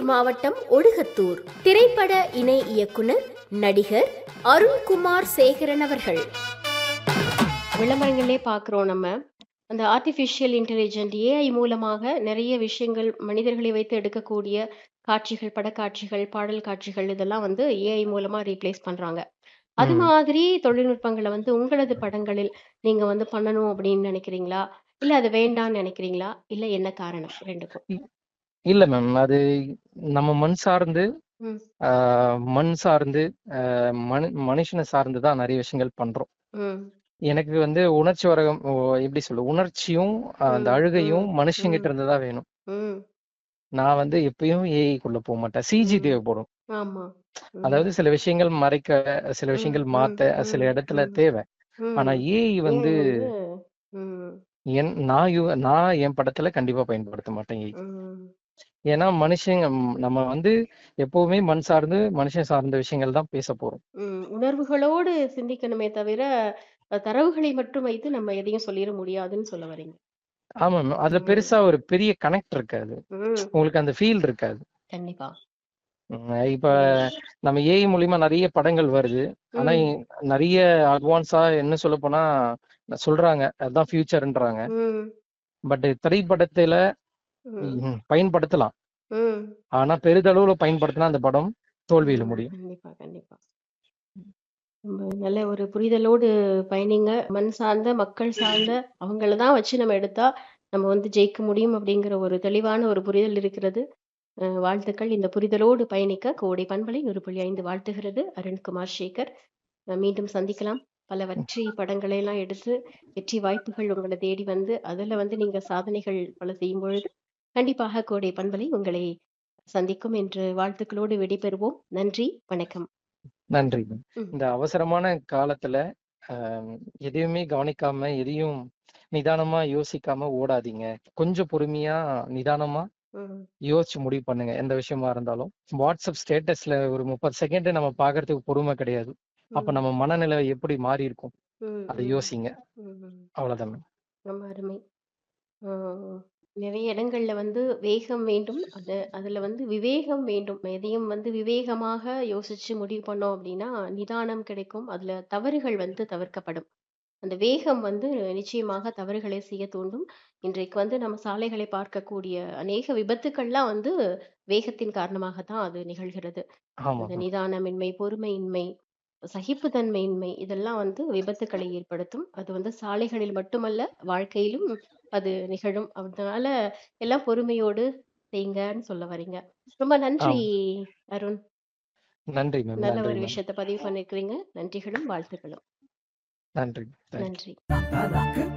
திருப்பூர் மாவட்டம் ஒடுகத்தூர் திரைப்பட இணை இயக்குனர் நடிகர் அருண்குமார் சேகரன் அவர்கள் விளம்பரங்களே பார்க்குறோம் நம்ம அந்த ஆர்டிஃபிஷியல் இன்டெலிஜென்ட் ஏஐ மூலமாக நிறைய விஷயங்கள் மனிதர்களை வைத்து எடுக்கக்கூடிய காட்சிகள் படக்காட்சிகள் பாடல் காட்சிகள் இதெல்லாம் வந்து ஏஐ மூலமா ரீப்ளேஸ் பண்றாங்க அது ம். மாதிரி தொழில்நுட்பங்களை வந்து உங்களது படங்களில் நீங்க வந்து பண்ணணும் அப்படின்னு நினைக்கிறீங்களா இல்ல அது வேண்டாம்னு நினைக்கிறீங்களா இல்ல என்ன காரணம் ரெண்டுக்கும் இல்ல மேம் அது நம்ம மண் சார்ந்து ம். ஆஹ் மண் சார்ந்து ஆஹ் மனு மனுஷனை சார்ந்து தான் நிறைய விஷயங்கள் பண்றோம் ம் எனக்கு வந்து உணர்ச்சி வரகம் ஓ, எப்படி சொல்ல உணர்ச்சியும் ஆஹ் அந்த ம், அழுகையும் ம், மனுஷங்கிட்ட ம். இருந்து தான் வேணும் ம் நான் வந்து எப்பயும் ஏஐ குள்ள போக மாட்டேன் சிஜி ம். தேவைப்படும் ஆமா ம். அதாவது சில விஷயங்கள் மறைக்க சில ம், விஷயங்கள் ம், மாத்த சில ம், இடத்துல ம், தேவை ஆனா ம். ஏஐ வந்து ஏஐ வந்து ம் என் நான் யு- நான் என் படத்துல கண்டிப்பா பயன்படுத்த மாட்டேன் ஏஐ ம் ஏன்னா மனுஷங்க ம், நம்ம வந்து எப்பவுமே மண் சார்ந்து மனுஷன் சார்ந்த விஷயங்கள் தான் பேச போறோம் ம். உணர்வுகளோடு சிந்திக்கணுமே தவிர, அ தரவுகளை மட்டும் வைத்து நம்ம எதையும் சொல்லிற முடியாதுன்னு சொல்ல வர்றீங்க. ஆமா மேம் அதுல ம். பெருசா ஒரு பெரிய கனெக்ட் இருக்காது ம். உங்களுக்கு அந்த ஃபீல் இருக்காது கண்டிப்பா. ம், இப்ப ம். நம்ம ஏஐ மூலியமா நிறைய படங்கள் வருது ஆனா ம். இ- நிறைய அட்வான்ஸா என்ன சொல்ல போனா சொல்றாங்க அதுதான் ஃபியூச்சர்ன்றாங்க ம். பட் திரைப்படத்துல ம். ம், பயன்படுத்தலாம் ம். ஆனா பெரிதளவுல பயன்படுத்தினா அந்த படம் தோல்வியில ம். முடியும் கண்டிப்பா, கண்டிப்பா. ரொம்ப நல்ல ஒரு புரிதலோடு பயணிங்க. மண் சார்ந்த, மக்கள் சார்ந்த அவங்கள தான் வச்சு நம்ம எடுத்தா, நம்ம வந்து ஜெயிக்க முடியும் அப்படிங்கிற ஒரு தெளிவான ஒரு புரிதல் இருக்கிறது. அ வாழ்த்துக்கள். இந்த புரிதலோடு பயணிக்க கோடை பண்பலை 100.5 வாழ்த்துகிறது. அருண்குமார் சேகர். அ மீண்டும் சந்திக்கலாம். பல வெற்றி படங்களை எல்லாம் எடுத்து, வெற்றி வாய்ப்புகள் உங்கள தேடி வந்து, அதுல வந்து நீங்க சாதனைகள் பல செய்யும்பொழுது, கண்டிப்பாக கோடை பண்பலை உங்களை சந்திக்கும் என்று வாழ்த்துக்களோடு விடைபெறுவோம். நன்றி, வணக்கம். நன்றி மேம். ம். இந்த அவசரமான காலத்துல ஆஹ், எதையுமே கவனிக்காம எதையும் நிதானமா யோசிக்காம ஓடாதீங்க கொஞ்சம் பொறுமையா நிதானமா ம். யோசிச்சு முடிவு பண்ணுங்க எந்த விஷயமா இருந்தாலும் வாட்ஸ்அப் ஸ்டேட்டஸ்ல ஒரு முப்பது செகண்ட் நம்ம பாக்குறதுக்கு பொறுமை கிடையாது அப்ப ம். நம்ம மனநிலை எப்படி மாறி இருக்கும் ம். அதை ம். யோசிங்க ம். அவ்வளவுதான் மேம் ரொம்ப அருமை. ஆ, நிறைய இடங்கள்ல வந்து வேகம் வேண்டும். அது அதுல வந்து விவேகம் வேண்டும். எதையும் வந்து விவேகமாக யோசிச்சு முடிவு பண்ணோம் அப்படின்னா, நிதானம் கிடைக்கும். அதுல தவறுகள் வந்து தவிர்க்கப்படும். அந்த வேகம் வந்து நிச்சயமாக தவறுகளை செய்ய தூண்டும். இன்றைக்கு வந்து நம்ம சாலைகளை பார்க்கக்கூடிய அநேக விபத்துக்கள்லாம் வந்து வேகத்தின் காரணமாக தான் அது நிகழ்கிறது. ஆமா அந்த மேம் நிதானமின்மை, பொறுமையின்மை, சகிப்புத்தன்மையின்மை இதெல்லாம் வந்து விபத்துக்களை ஏற்படுத்தும். அது வந்து சாலைகளில் மட்டுமல்ல, வாழ்க்கையிலும் அது நிகழும். அதனால எல்லாம் பொறுமையோடு செய்யுங்கன்னு சொல்ல வர்றீங்க. ரொம்ப நன்றி ஆமா அருண். நன்றி மேம் நல்ல நன்றி ஒரு மேம் விஷயத்த பதிவு பண்ணியிருக்கிறீங்க. நன்றிகளும், வாழ்த்துக்களும். நன்றி தேங்க்யூ நன்றி.